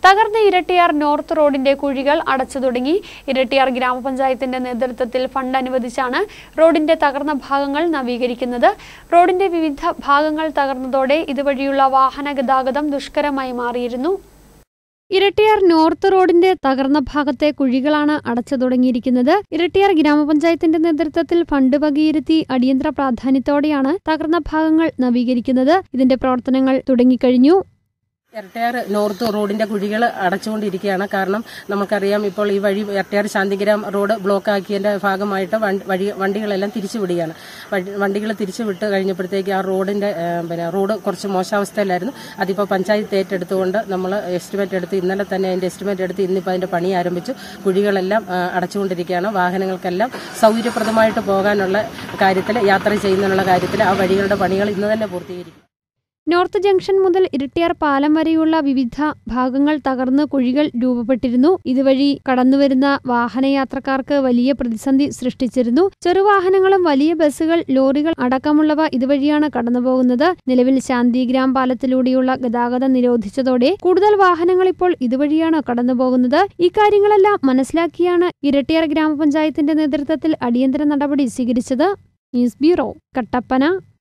തകർന്ന ഇരട്ടിയാർ നോർത്ത് റോഡിന്റെ കുഴികൾ അടച്ചു തുടങ്ങി ഇരട്ടിയാർ ഗ്രാമപഞ്ചായത്തിന്റെ നേതൃത്വത്തിൽ ഫണ്ട് അനുവദിച്ചാണ് റോഡിന്റെ തകർന്ന ഭാഗങ്ങൾ നവീകരിക്കുന്നത് റോഡിന്റെ വിവിധ ഭാഗങ്ങൾ തകർന്നതോടെ ഇതുവഴിയുള്ള വാഹന ഗതാഗതം ദുഷ്കരമായി മാറിയിരുന്നു ഇരട്ടിയാർ നോർത്ത് റോഡിന്റെ തകർന്ന ഭാഗത്തെ കുഴികളാണ് അടച്ചു തുടങ്ങിയിരിക്കുന്നത് ഇരട്ടിയാർ ഗ്രാമപഞ്ചായത്തിന്റെ നേതൃത്വത്തിൽ ഫണ്ട് വകയിരുത്തി അടിയന്തര പ്രാധാന്യത്തോടെയാണ് തകർന്ന ഭാഗങ്ങൾ നവീകരിക്കുന്നത് ഇതിന്റെ പ്രവർത്തനങ്ങൾ തുടങ്ങിക്കഴിഞ്ഞു ഇരട്ടയാർ നോർത്ത് റോഡിന്റെ കുഴികൾ അടച്ചുകൊണ്ടിരിക്കുകയാണ് കാരണം നമുക്കറിയാം ഇപ്പോൾ ഈ വഴി ഇരട്ടയാർ ശാന്തിഗ്രാം റോഡ് ബ്ലോക്ക് ആക്കിയതിന്റെ ഭാഗമായിട്ട് വണ്ടി- വഴി വണ്ടികളെല്ലാം തിരിച്ചു വിടുകയാണ് വണ്ടികൾ തിരിച്ചു വിട്ട് കഴിഞ്ഞപ്പോഴത്തേക്ക് ആ റോഡിന്റെ ഏ, പിന്നെ റോഡ് കുറച്ച് മോശാവസ്ഥയിലായിരുന്നു അതിപ്പോൾ പഞ്ചായത്ത് ഏറ്റെടുത്തുകൊണ്ട് നമ്മൾ എസ്റ്റിമേറ്റ് എടുത്ത് ഇന്നലെ തന്നെ അതിന്റെ എസ്റ്റിമേറ്റ് എടുത്ത് ഇന്നിപ്പോൾ അതിന്റെ പണി ആരംഭിച്ചു കുഴികളെല്ലാം ആ, അടച്ചുകൊണ്ടിരിക്കുകയാണ് വാഹനങ്ങൾക്കെല്ലാം സൗകര്യപ്രദമായിട്ട് പോകാനുള്ള കാര്യത്തിൽ യാത്ര ചെയ്യുന്നതിനുള്ള കാര്യത്തിൽ ആ വഴികളുടെ പണികൾ ഇന്ന് തന്നെ പൂർത്തീകരിക്കും നോർത്ത് ജംഗ്ഷൻ മുതൽ ഇരട്ടിയാർ പാലം വരെയുള്ള വിവിധ ഭാഗങ്ങൾ തകർന്ന് കുഴികൾ രൂപപ്പെട്ടിരുന്നു ഇതുവഴി കടന്നുവരുന്ന വാഹനയാത്രക്കാർക്ക് വലിയ പ്രതിസന്ധി സൃഷ്ടിച്ചിരുന്നു ചെറുവാഹനങ്ങളും വലിയ ബസ്സുകൾ ലോറികൾ അടക്കമുള്ളവ ഇതുവഴിയാണ് കടന്നുപോകുന്നത് നിലവിൽ ശാന്തിഗ്രാം പാലത്തിലൂടെയുള്ള ഗതാഗതം നിരോധിച്ചതോടെ കൂടുതൽ വാഹനങ്ങൾ ഇപ്പോൾ ഇതുവഴിയാണ് കടന്നുപോകുന്നത് ഇക്കാര്യങ്ങളെല്ലാം മനസ്സിലാക്കിയാണ് ഇരട്ടിയാർ ഗ്രാമപഞ്ചായത്തിന്റെ നേതൃത്വത്തിൽ അടിയന്തര നടപടി സ്വീകരിച്ചത് ന്യൂസ് ബ്യൂറോ കട്ടപ്പന